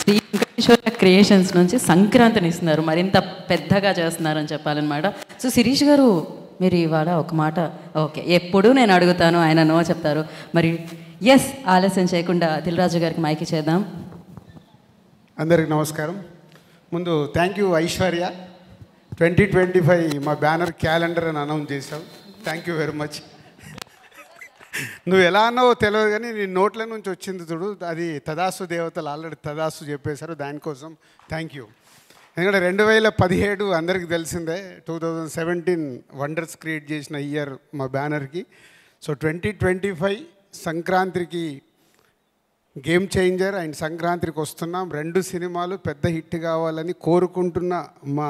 Shri Venkateswara creations నుంచి సంక్రాంతిని ఇస్తున్నారు మరింత పెద్దగా చేస్తున్నారని చెప్పాలన్నమాట సో శిరీష్ గారు మీరు ఇవాళ ఒక మాట ఓకే ఎప్పుడు నేను అడుగుతాను ఆయన నో చెప్తారు మరి ఎస్ ఆలస్యం చేయకుండా దిల్రాజు గారికి మైకి చేద్దాం అందరికి నమస్కారం ముందు thank you Aishwarya twenty twenty five మా బ్యానర్ క్యాలెండర్ అని అనౌన్స్ చేశావు థ్యాంక్ యూ వెరీ మచ్ నువ్వు ఎలా అన్నావో తెలియదు కానీ నీ నోట్ల నుంచి వచ్చింది చూడు అది తదాసు దేవతలు ఆల్రెడీ తదాసు చెప్పేశారు దానికోసం థ్యాంక్ యూ ఎందుకంటే రెండు వేల పదిహేడు అందరికీ తెలిసిందే two thousand seventeen wonders create చేసిన ఇయర్ మా బ్యానర్కి సో ట్వంటీ ట్వంటీ ఫైవ్ సంక్రాంతికి గేమ్ చేంజర్ అండ్ సంక్రాంతికి వస్తున్నాం రెండు సినిమాలు పెద్ద హిట్ కావాలని కోరుకుంటున్న మా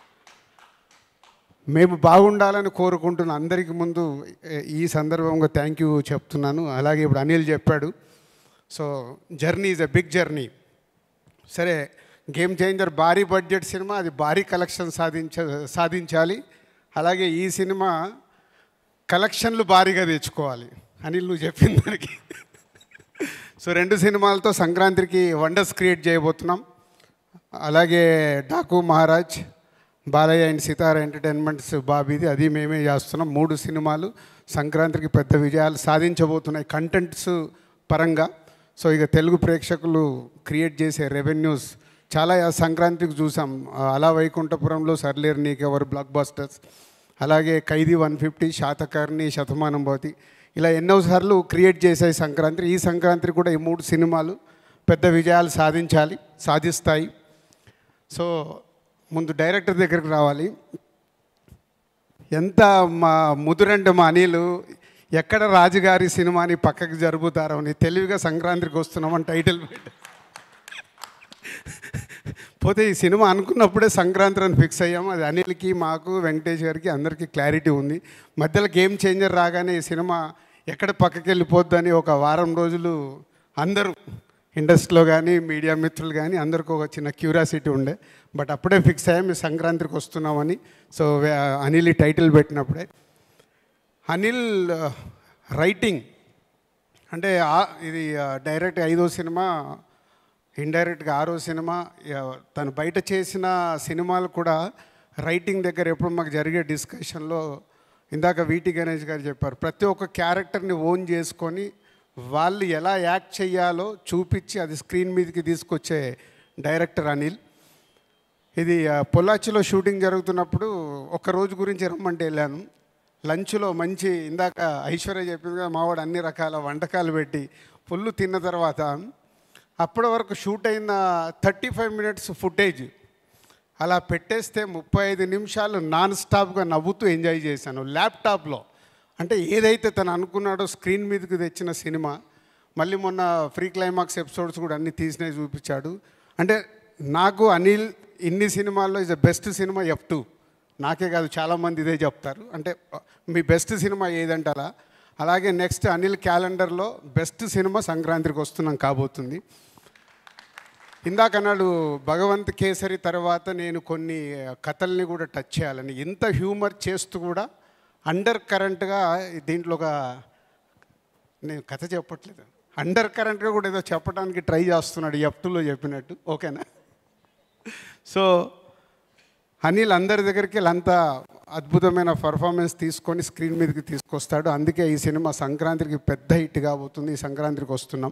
మేము బాగుండాలని కోరుకుంటున్న అందరికి ముందు ఏ- ఈ సందర్భంగా థ్యాంక్ యూ చెప్తున్నాను అలాగే ఇప్పుడు అనిల్ చెప్పాడు so journey is a big journey సరే గేమ్ చేంజర్ భారీ బడ్జెట్ సినిమా అది భారీ కలెక్షన్ సాధించ సాధించాలి అలాగే ఈ సినిమా కలెక్షన్లు భారీగా తెచ్చుకోవాలి అనిల్ నువ్వు చెప్పిన దానికి సో రెండు సినిమాలతో సంక్రాంతికి వండర్స్ క్రియేట్ చేయబోతున్నాం అలాగే డాకు మహారాజ్ బాలయ్య అండ్ సితార ఎంటర్టైన్మెంట్స్ బాబీది అది మేమే చేస్తున్నాం మూడు సినిమాలు సంక్రాంతికి పెద్ద విజయాలు సాధించబోతున్నాయి కంటెంట్స్ పరంగా సో ఇక తెలుగు ప్రేక్షకులు క్రియేట్ చేసే రెవెన్యూస్ చాలా సంక్రాంతికి చూసాం ఆ, అలా వైకుంఠపురంలో సర్లేరు నీకెవరు బ్లాక్ బస్టర్స్ అలాగే ఖైదీ వన్ ఫిఫ్టీ శాతకర్ణి శతమానం భవతి ఇలా ఎన్నోసార్లు క్రియేట్ చేసాయి సంక్రాంతి ఈ సంక్రాంతి కూడా ఈ మూడు సినిమాలు పెద్ద విజయాలు సాధించాలి సాధిస్తాయి సో ముందు డైరెక్టర్ దగ్గరికి రావాలి ఎంత మా ముదురంటే మా అనిలు ఎక్కడ రాజుగారి సినిమాని పక్కకి జరుపుతారో అని తెలివిగా సంక్రాంతికి వస్తున్నామని టైటిల్ పెట్టి పోతే ఈ సినిమా అనుకున్నప్పుడే సంక్రాంతి అని ఫిక్స్ అయ్యాము అది అనిల్కి మాకు వెంకటేష్ గారికి అందరికీ క్లారిటీ ఉంది మధ్యలో గేమ్ చేంజర్ రాగానే ఈ సినిమా ఎక్కడ పక్కకి వెళ్ళిపోద్దని ఒక వారం రోజులు అందరూ ఇండస్ట్రీలో కానీ మీడియా మిత్రులు కానీ అందరికీ ఒక చిన్న క్యూరియాసిటీ ఉండే బట్ అప్పుడే ఫిక్స్ అయ్యాం ఈ సంక్రాంతికి వస్తున్నామని సో వే- అనిల్ ఈ టైటిల్ పెట్టినప్పుడే అనిల్ రైటింగ్ అంటే ఆ- ఇది డైరెక్ట్ ఐదో సినిమా ఇండైరెక్ట్గా ఆరో సినిమా ఆ, తను బయట చేసిన సినిమాలు కూడా రైటింగ్ దగ్గర ఎప్పుడు మాకు జరిగే డిస్కషన్లో ఇందాక వీటి గణేష్ గారు చెప్పారు ప్రతి ఒక్క క్యారెక్టర్ని ఓన్ చేసుకొని వాళ్ళు ఎలా యాక్ట్ చేయాలో చూపించి అది స్క్రీన్ మీదకి తీసుకొచ్చే డైరెక్టర్ అనిల్ ఇది ఆ, పొల్లాచిలో షూటింగ్ జరుగుతున్నప్పుడు ఒక రోజు గురించి రమ్మంటే వెళ్ళాను లంచ్లో మంచి ఇందాక ఐశ్వర్య చెప్పింది కదా మావాడు అన్ని రకాల వంటకాలు పెట్టి పుల్లు తిన్న తర్వాత అప్పటి వరకు షూట్ అయిన థర్టీ ఫైవ్ మినిట్స్ ఫుటేజ్ అలా పెట్టేస్తే ముప్పై ఐదు నిమిషాలు నాన్ స్టాప్గా నవ్వుతూ ఎంజాయ్ చేశాను ల్యాప్టాప్లో అంటే ఏదైతే తను అనుకున్నాడో స్క్రీన్ మీదకి తెచ్చిన సినిమా మళ్ళీ మొన్న ఫ్రీ క్లైమాక్స్ ఎపిసోడ్స్ కూడా అన్ని తీసినవి చూపించాడు అంటే నాకు అనిల్ ఇన్ని సినిమాల్లో ఇస్ ద బెస్ట్ సినిమా ఎఫ్ టూ నాకే కాదు చాలామంది ఇదే చెప్తారు అంటే మీ బెస్ట్ సినిమా ఏదంటారా అలాగే నెక్స్ట్ అనిల్ క్యాలెండర్లో బెస్ట్ సినిమా సంక్రాంతికి వస్తున్నాం కాబోతుంది ఇందాక అన్నాడు భగవంత్ కేసరి తర్వాత నేను కొన్ని కథల్ని కూడా టచ్ చేయాలని ఇంత హ్యూమర్ చేస్తూ కూడా అండర్ కరెంట్గా దీంట్లో ఒక నేను కథ చెప్పట్లేదు అండర్ కరెంట్గా కూడా ఏదో చెప్పడానికి ట్రై చేస్తున్నాడు ఎఫ్ టూలో చెప్పినట్టు ఓకేనా సో అనిల్ అందరి దగ్గరికి వీళ్ళంతా అద్భుతమైన పర్ఫార్మెన్స్ తీసుకొని స్క్రీన్ మీదకి తీసుకొస్తాడు అందుకే ఈ సినిమా సంక్రాంతికి పెద్ద హిట్ కాబోతుంది ఈ సంక్రాంతికి వస్తున్నాం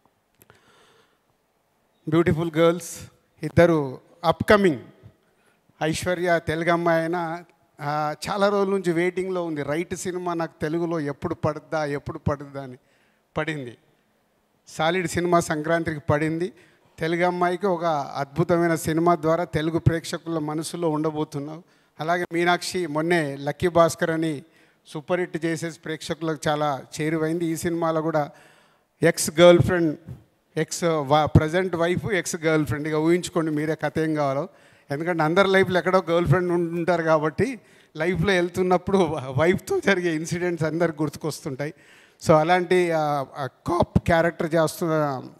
బ్యూటిఫుల్ గర్ల్స్ ఇద్దరు అప్కమింగ్ ఐశ్వర్య తెలుగు అమ్మాయి అయినా ఆ, చాలా రోజుల నుంచి వెయిటింగ్లో ఉంది రైట్ సినిమా నాకు తెలుగులో ఎప్పుడు పడుద్దా ఎప్పుడు పడుద్దా అని పడింది సాలిడ్ సినిమా సంక్రాంతికి పడింది తెలుగు అమ్మాయికి ఒక అద్భుతమైన సినిమా ద్వారా తెలుగు ప్రేక్షకుల మనసులో ఉండబోతున్నావు అలాగే మీనాక్షి మొన్నే లక్కీ భాస్కర్ అని సూపర్ హిట్ చేసేసి ప్రేక్షకులకు చాలా చేరువైంది ఈ సినిమాలో కూడా ex girlfriend ex present wife ex girlfriend ఇక ఊహించుకోండి మీరే కథ ఏం కావాలో ఎందుకంటే అందరి లైఫ్లో ఎక్కడో గర్ల్ ఫ్రెండ్ ఉంటారు కాబట్టి లైఫ్లో వెళ్తున్నప్పుడు వైఫ్తో జరిగే ఇన్సిడెంట్స్ అందరికి గుర్తుకొస్తుంటాయి సో అలాంటి కాప్ క్యారెక్టర్ చేస్తున్న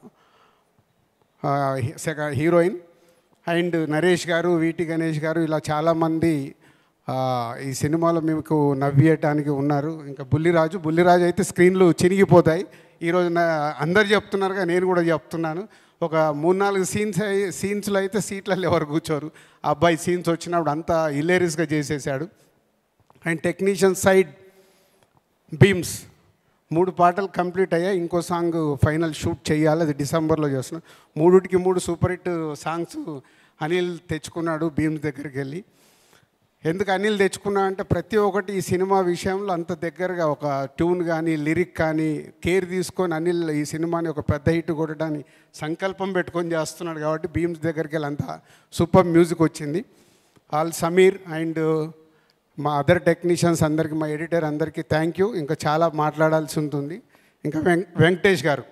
హీరోయిన్ అండ్ నరేష్ గారు వీటి గణేష్ గారు ఇలా చాలామంది ఆ, ఈ సినిమాలో మీకు నవ్వేయటానికి ఉన్నారు ఇంకా బుల్లిరాజు బుల్లిరాజు అయితే స్క్రీన్లు చినిగిపోతాయి ఈరోజు నా అందరు చెప్తున్నారుగా నేను కూడా చెప్తున్నాను ఒక మూడు నాలుగు సీన్స్ అయి సీన్స్లో అయితే సీట్లలో ఎవరు కూర్చోరు ఆ అబ్బాయి సీన్స్ వచ్చినప్పుడు అంతా హిలేరియస్గా చేసేసాడు అండ్ టెక్నీషియన్ సైడ్ బీమ్స్ మూడు పాటలు కంప్లీట్ అయ్యాయి ఇంకో సాంగ్ ఫైనల్ షూట్ చేయాలి అది డిసెంబర్లో చేస్తున్నాం మూడుటికి మూడు సూపర్ హిట్ సాంగ్స్ అనిల్ తెచ్చుకున్నాడు బీమ్స్ దగ్గరికి వెళ్ళి ఎందుకు అనిల్ తెచ్చుకున్నా అంటే ప్రతి ఒక్కటి ఈ సినిమా విషయంలో అంత దగ్గరగా ఒక ట్యూన్ కానీ లిరిక్ కానీ కేర్ తీసుకొని అనిల్ ఈ సినిమాని ఒక పెద్ద హిట్ కొట్టడానికి సంకల్పం పెట్టుకొని చేస్తున్నాడు కాబట్టి బీమ్స్ దగ్గరికి వెళ్ళి అంత సూపర్ మ్యూజిక్ వచ్చింది ఆల్ సమీర్ అండ్ మా అదర్ టెక్నీషియన్స్ అందరికీ మా ఎడిటర్ అందరికీ థ్యాంక్ యూ ఇంకా చాలా మాట్లాడాల్సి ఉంటుంది ఇంకా వెం వెంకటేష్ గారు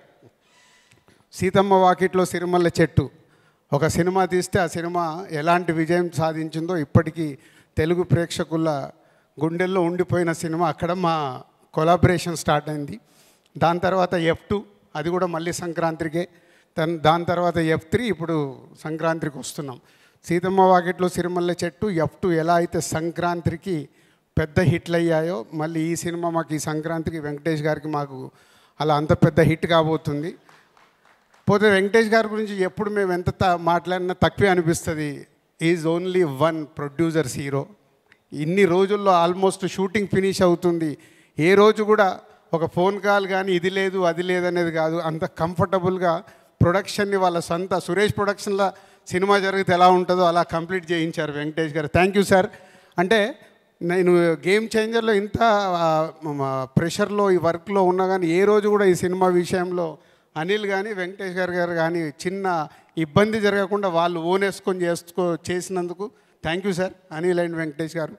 సీతమ్మ వాకిట్లో సిరిమల్ల చెట్టు ఒక సినిమా తీస్తే ఆ సినిమా ఎలాంటి విజయం సాధించిందో ఇప్పటికీ తెలుగు ప్రేక్షకుల గుండెల్లో ఉండిపోయిన సినిమా అక్కడ మా కొలాబరేషన్ స్టార్ట్ అయింది దాని తర్వాత ఎఫ్ టూ అది కూడా మళ్ళీ సంక్రాంతికే తన్ దాని తర్వాత ఎఫ్ త్రీ ఇప్పుడు సంక్రాంతికి వస్తున్నాం సీతమ్మ వాకిట్లో సిరిమల్ల చెట్టు ఎఫ్ టూ ఎలా అయితే సంక్రాంతికి పెద్ద హిట్లు అయ్యాయో మళ్ళీ ఈ సినిమా మాకు ఈ సంక్రాంతికి వెంకటేష్ గారికి మాకు అలా అంత పెద్ద హిట్ కాబోతుంది పోతే వెంకటేష్ గారి గురించి ఎప్పుడు మేము ఎంత త- మాట్లాడినా తక్కువే అనిపిస్తుంది is only one producers hero ఇన్ని రోజుల్లో ఆల్మోస్ట్ షూటింగ్ ఫినిష్ అవుతుంది ఏ రోజు కూడా ఒక ఫోన్ కాల్ కానీ ఇది లేదు అది లేదు అనేది కాదు అంత కంఫర్టబుల్గా ప్రొడక్షన్ని వాళ్ళ సొంత సురేష్ ప్రొడక్షన్లో సినిమా జరిగితే ఎలా ఉంటుందో అలా కంప్లీట్ చేయించారు వెంకటేష్ గారు థ్యాంక్ యూ సార్ అంటే నేను గేమ్ చేంజర్లో ఇంత ప్రెషర్లో ఈ వర్క్లో ఉన్నా కానీ ఏ రోజు కూడా ఈ సినిమా విషయంలో అనిల్ కానీ వెంకటేష్ గారు గారు కానీ చిన్న ఇబ్బంది జరగకుండా వాళ్ళు ఓన్ వేసుకొని చేసుకో చేసినందుకు thank you sir Anil and Venkatesh garu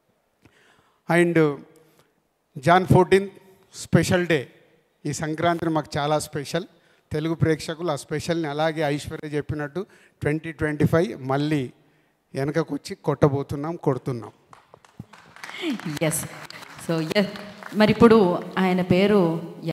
and Jan fourteen special day ఈ సంక్రాంతిని మాకు చాలా స్పెషల్ తెలుగు ప్రేక్షకులు ఆ స్పెషల్ని అలాగే ఐశ్వర్య చెప్పినట్టు ట్వంటీ ట్వంటీ ఫైవ్ మళ్ళీ వెనకకు వచ్చి కొట్టబోతున్నాం కొడుతున్నాం ఎస్ సో ఎస్ మరి ఇప్పుడు ఆయన పేరు